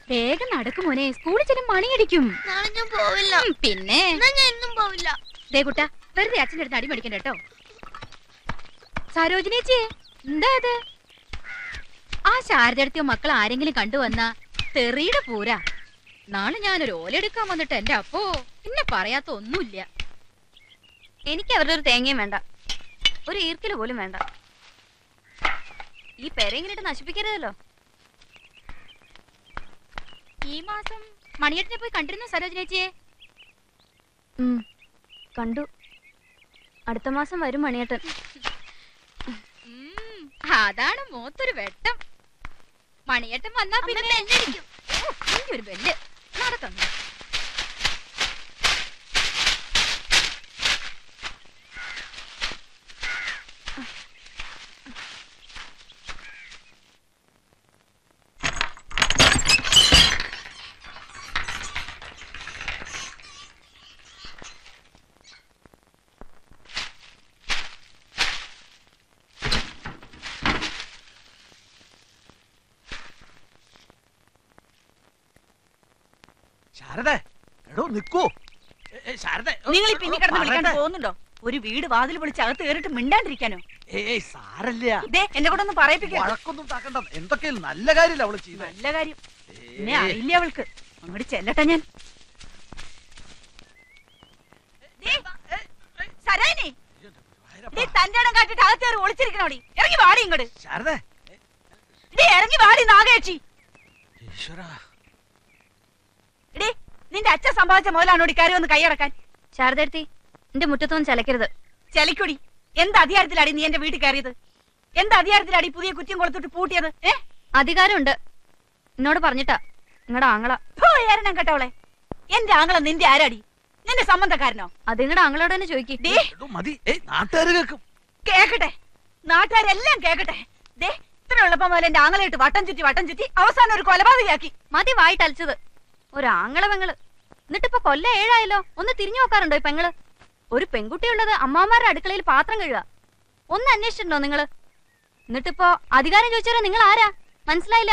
വേഗം നടക്കും മോനെ സ്കൂളിൽ ചെല്ലും മണിയടിക്കും നാളെ ഞാൻ പോവില്ല ഉം, പിന്നെ എന്നാ ഞാൻ എന്നും പോവില്ല ദേ കുട്ട വെറുതെ അച്ഛൻ്റെ അടുത്ത് അടി മേടിക്കണ്ട കേട്ടോ സരോജിനേച്ചി എന്താ ഇത് ആ ശാരദടുത്തിയോ മക്കൾ ആരെങ്കിലും കണ്ടുവന്നാ തെറിയുടെ പൂരാ നാളെ ഞാനൊരു ഓലെടുക്കാൻ വന്നിട്ട് എന്റെ അപ്പോ പിന്നെ പറയാത്ത ഒന്നുമില്ല എനിക്ക് അവരുടെ ഒരു തേങ്ങയും വേണ്ട ഒരു ഈർക്കില് പോലും വേണ്ട ഈ പെരയിങ്ങനെ നശിപ്പിക്കരുതല്ലോ ഈ മാസം മണിയേട്ടനെ പോയി കണ്ടിരുന്നു സരോജിനേച്ചിയെ ഉം, കണ്ടു അടുത്ത മാസം വരും മണിയേട്ടൻ ഉം, അതാണ് മൂത്തൊരു വെട്ടം മണിയേട്ടൻ വന്നാ പിന്നെ ഓ, ഈ ഒരു ബെല്ല് നടക്കുന്നു ശാരദ എടോ നിക്കൂ ഏ, ഏ, ശാരദ ഏ, നിങ്ങൾ ഈ പിന്നെ കിടന്ന് വിളിക്കാണ്ട് പറയട്ടെ. പോകുന്നുണ്ടോ ഒരു വീട് വാതിൽ വിളിച്ച് അകത്ത് കയറിട്ട് മിണ്ടാണ്ടിരിക്കാനോ ഏയ് സാരല്ല ദേ എന്നെ കൂടെ ഒന്ന് പറയിപ്പിക്കരുത് വഴക്കൊന്നും ഉണ്ടാക്കണ്ട എന്തൊക്കെയും നല്ല കാര്യമില്ല അവള് ചെയ്തേ നല്ല കാര്യം എന്നെ ഏയ്. അറിയില്ല അവൾക്ക് അങ്ങോട്ട് ചെല്ലട്ടെ ഞാൻ ദേ, സരോജിനി, ദേ തന്റെ ഇടം കാട്ടിട്ട് അകത്ത് കയറി ഒളിച്ചിരിക്കണോടി ഇറങ്ങി വാടി ഇങ്ങോട്ട് ശാരദ ദേ ഇറങ്ങി വാടി നാഗേക്ഷി ഈശ്വരാ എടേ നിന്റെ അച്ഛൻ സമ്പാദിച്ച മുതലാണോടി കയറി വന്ന് കൈയടക്കാൻ ശാരദടുത്തി എന്റെ മുറ്റത്തൊന്നും ചലക്കരുത് ചെലിക്കൊടി എന്ത് അധികാരത്തിലാടി നീ എന്റെ വീട്ടിൽ കയറിയത് എന്ത് അധികാരത്തിലാടി പുതിയ കുറ്റം കൊളുത്തിട്ട് പൂട്ടിയത് ഏ അധികാരമുണ്ട് എന്നോട് പറഞ്ഞിട്ടാ നിങ്ങളുടെ ആങ്ങള പോയാരണം കേട്ടവളെ എന്റെ ആങ്ങള നിന്റെ ആരാടി നിന്റെ സംബന്ധക്കാരനോ അത് നിങ്ങളുടെ ആങ്ങളോട് തന്നെ ചോദിക്കും ദേ എടോ മതി ഏയ് നാട്ടുകാര് കേക്കും കേക്കട്ടെ നാട്ടുകാരെല്ലാം കേക്കട്ടെ ദേ ഇത്ര എളുപ്പം മുതൽ എന്റെ ആങ്ങളയിട്ട് വട്ടം ചുറ്റി വട്ടം ചുറ്റി അവസാനം ഒരു കൊലപാതകയാക്കി മതി വായിട്ടലച്ചത് ഒരു ആങ്ങള പെങ്ങള് എന്നിട്ടിപ്പോ കൊല്ലം ഏഴായല്ലോ ഒന്ന് തിരിഞ്ഞു നോക്കാറുണ്ടോ ഈ പെങ്ങള് ഒരു പെൺകുട്ടിയുള്ളത് അമ്മാമാരുടെ അടുക്കളയിൽ പാത്രം കഴുകുക ഒന്ന് അന്വേഷിച്ചിട്ടുണ്ടോ നിങ്ങള് എന്നിട്ടിപ്പോ അധികാരം ചോദിച്ചാലോ നിങ്ങൾ ആരാ മനസ്സിലായില്ല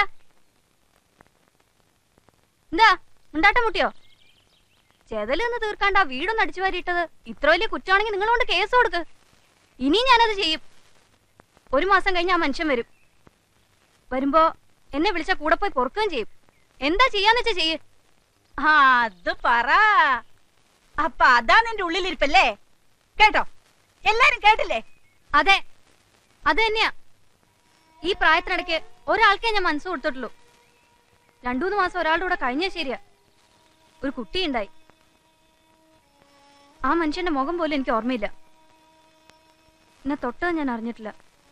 എന്താ ഉണ്ടാട്ടം മുട്ടിയോ ചെതല് നിന്ന് തീർക്കാണ്ട് ആ വീടൊന്ന് അടിച്ചു വാരിയിട്ടത് ഇത്ര വലിയ കുറ്റമാണെങ്കിൽ നിങ്ങളോണ്ട് കേസ് കൊടുക്ക് ഇനിയും ഞാനത് ചെയ്യും ഒരു മാസം കഴിഞ്ഞ് ആ മനുഷ്യൻ വരും വരുമ്പോ എന്നെ വിളിച്ച കൂടെ പോയി പൊറുക്കുകയും ചെയ്യും എന്താ ചെയ്യാന്ന് വെച്ചാ ചെയ്യ് ആ അത് പറ അപ്പൊ അതാ നിന്റെ ഉള്ളിലിരിപ്പല്ലേ കേട്ടോ എല്ലാരും കേട്ടില്ലേ അതെ അത് തന്നെയാ ഈ പ്രായത്തിനിടയ്ക്ക് ഒരാൾക്കേ ഞാൻ മനസ്സ് കൊടുത്തിട്ടുള്ളൂ രണ്ടു മൂന്ന് മാസം ഒരാളുടെ കൂടെ കഴിഞ്ഞ ശരിയാ ഒരു കുട്ടിയുണ്ടായി ആ മനുഷ്യന്റെ മുഖം പോലും എനിക്ക് ഓർമ്മയില്ല എന്നെ തൊട്ടത് ഞാൻ അറിഞ്ഞിട്ടില്ല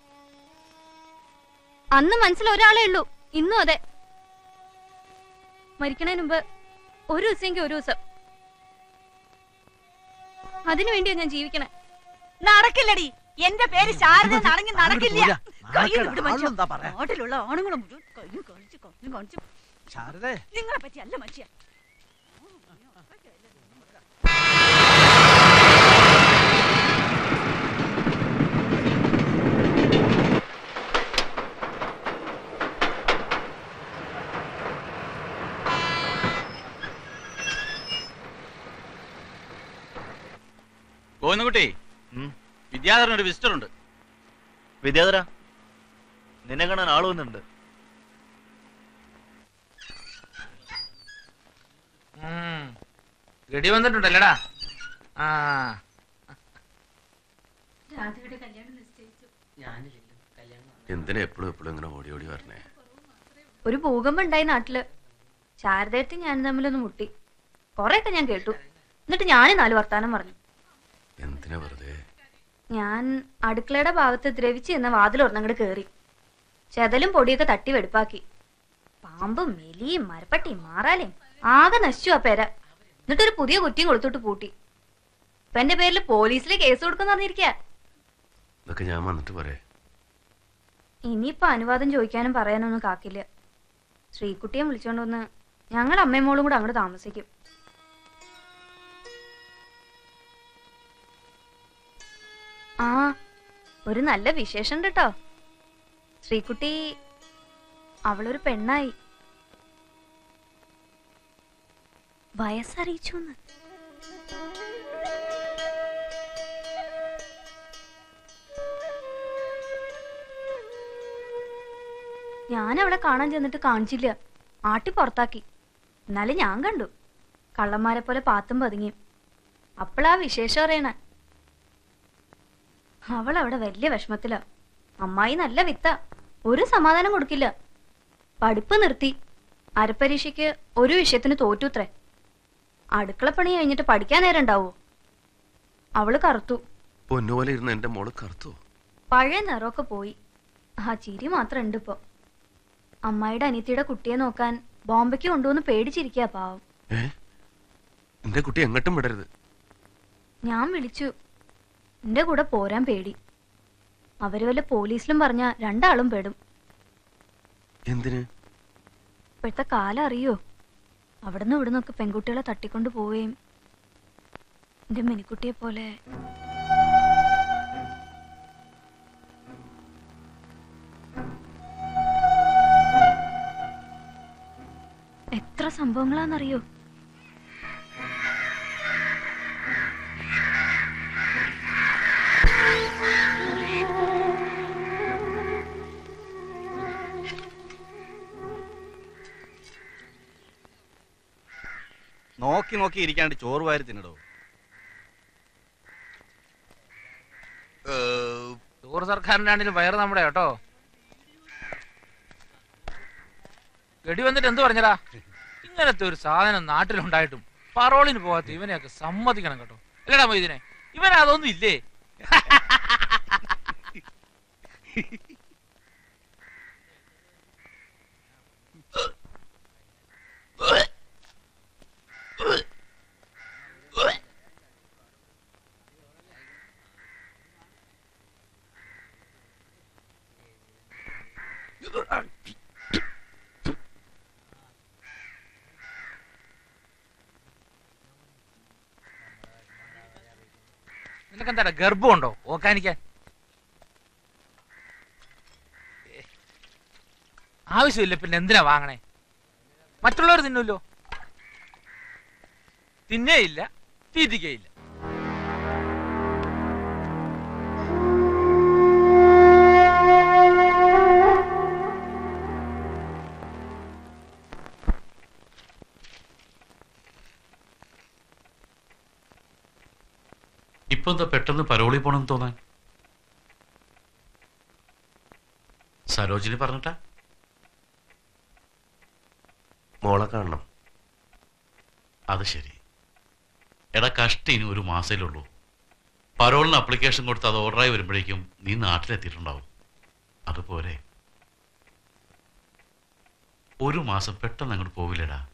അന്ന് മനസ്സിൽ ഒരാളേ ഉള്ളൂ ഇന്നും അതെ മരിക്കണതിന് മുമ്പ് ഒരു ദിവസമെങ്കിൽ ഒരു ദിവസം അതിനു വേണ്ടിയാ ഞാൻ ജീവിക്കണേ നടക്കില്ലടി എന്റെ പേര് ശാരദ നടങ്ങി നടക്കില്ല നാണക്കേട്. കയ്യിൽ വിട് മനുഷ്യ. ആളെന്താ പറയാ നാട്ടിലുള്ള ആണുങ്ങളും മുഴുവൻ കയ്യും കാണിച്ച് കണ്ണും കാണിച്ച് ശാരദേ നിങ്ങളെ പറ്റി അല്ല മനുഷ്യ ഗോവിന്ദൻകുട്ടി വിദ്യാധരൻ ഒരു വിസിറ്റർ ഉണ്ട് വിദ്യാധര നിന്നെ കാണാൻ ആള് വന്നിട്ടുണ്ട് ഗഡി വന്നിട്ടുണ്ടല്ലടാ ആ എന്തിനാ എപ്പോഴും എപ്പോഴും ഇങ്ങനെ ഓടി ഓടി വരണേ ഒരു ഭൂകമ്പം ഉണ്ടായി നാട്ടില് ശാരദയത്തി ഞാൻ തമ്മിലൊന്ന് മുട്ടി കൊറേയൊക്കെ ഞാൻ കേട്ടു എന്നിട്ട് ഞാനും നാല് വർത്താനം പറഞ്ഞു എന്തിനാ വെറുതെ ഞാൻ അടുക്കളയുടെ ഭാഗത്ത് ദ്രവിച്ച് എന്ന വാതിൽ ഒരെണ്ണങ്ങട് കേറി ചെതലും പൊടിയൊക്കെ തട്ടി വെടുപ്പാക്കി പാമ്പും മെലിയും മരപ്പട്ടിയും മാറാലേയും ആകെ നശിച്ചു ആ പെര എന്നിട്ടൊരു പുതിയ കുറ്റിയും കൊടുത്തിട്ട് പൂട്ടി ഇപ്പൊ എന്റെ പേരിൽ പോലീസിൽ കേസ് കൊടുക്കുന്ന പറഞ്ഞിരിക്ക ഇതൊക്കെ ഞാൻ വന്നിട്ട് പറയേ ഇനിയിപ്പൊ അനുവാദം ചോദിക്കാനും പറയാനൊന്നും കാക്കില്ല ശ്രീകുട്ടിയെ വിളിച്ചോണ്ട് വന്ന് ഞങ്ങൾ അമ്മയും മോളും കൂടെ അങ്ങോട്ട് താമസിക്കും ആ ഒരു നല്ല വിശേഷം ഉണ്ട് കേട്ടോ ശ്രീകുട്ടി അവളൊരു പെണ്ണായി വയസ്സറിയിച്ചു ഞാൻ അവളെ കാണാൻ ചെന്നിട്ട് കാണിച്ചില്ല ആട്ടി പുറത്താക്കി എന്നാലും ഞാൻ കണ്ടു കള്ളന്മാരെ പോലെ പാത്തും പതുങ്ങിയും അപ്പോഴാ വിശേഷം അറിയണേ അവൾ അവിടെ വലിയ വിഷമത്തിലാ അമ്മായി നല്ല വിത്ത ഒരു സമാധാനം കൊടുക്കില്ല പഠിപ്പ് നിർത്തി അരപ്പരീക്ഷയ്ക്ക് ഒരു വിഷയത്തിന് തോറ്റുത്രേ അടുക്കളപ്പണി കഴിഞ്ഞിട്ട് പഠിക്കാൻ നേരം ഉണ്ടാവോ അവള് കറുത്തു പൊന്നുപോലെ ഇരുന്ന് എന്റെ മോള് കറുത്തോ പഴയ നിറമൊക്കെ പോയി ആ ചിരി മാത്രം ഉണ്ട് ഇപ്പൊ അമ്മായിയുടെ അനിയത്തിയുടെ കുട്ടിയെ നോക്കാൻ ബോംബെക്ക് കൊണ്ടുവന്ന് പേടിച്ചിരിക്കാ പാവം ഏ എന്റെ കുട്ടി എങ്ങോട്ടും വിടരുത് ഞാൻ വിളിച്ചു എന്റെ കൂടെ പോരാൻ പേടി അവര് വല്ല പോലീസിലും പറഞ്ഞ രണ്ടാളും പെടും എന്തിന് ഇപ്പോഴത്തെ കാലം അറിയോ അവിടുന്ന് ഇവിടുന്നൊക്കെ പെൺകുട്ടികളെ തട്ടിക്കൊണ്ട് പോവുകയും എന്റെ മിനിക്കുട്ടിയെ പോലെ എത്ര സംഭവങ്ങളാന്നറിയോ നോക്കി നോക്കി ഇരിക്കാണ്ട് ചോറ് വാരി തിന്നടോ ടൂർ സർക്കാരിന്റെ ആണെങ്കിലും വയറ് നമ്മുടെ കേട്ടോ ഗഡി വന്നിട്ട് എന്ത് പറഞ്ഞടാ ഇങ്ങനത്തെ ഒരു സാധനം നാട്ടിലുണ്ടായിട്ടും പറോളിന് പോകാത്ത ഇവനെയൊക്കെ സമ്മതിക്കണം കേട്ടോ അല്ലടാ മൊയ്തിനെ ഇവൻ അതൊന്നും ഇല്ലേ നിനക്ക് എന്താടാ ഗർഭമുണ്ടോ ഓക്കാനിക്കാൻ ആവശ്യമില്ല പിന്നെ എന്തിനാ വാങ്ങണേ മറ്റുള്ളവർ തിന്നൂല്ലോ തിന്നേയില്ല തീറ്റിക്കയില്ല ഇപ്പൊ എന്താ പെട്ടെന്ന് പരോളി പോണെന്ന് തോന്നാൻ സരോജിനി പറഞ്ഞിട്ടാ മോളെ കാണണം അത് ശരി എടാ കഷ്ടി ഇനി ഒരു മാസമേ ഉള്ളൂ പരോളിന് അപ്ലിക്കേഷൻ കൊടുത്ത് അത് ഓർഡറായി വരുമ്പോഴേക്കും നീ നാട്ടിലെത്തിയിട്ടുണ്ടാവും അതുപോലെ ഒരു മാസം പെട്ടെന്ന് അങ്ങോട്ട് പോവില്ലടാ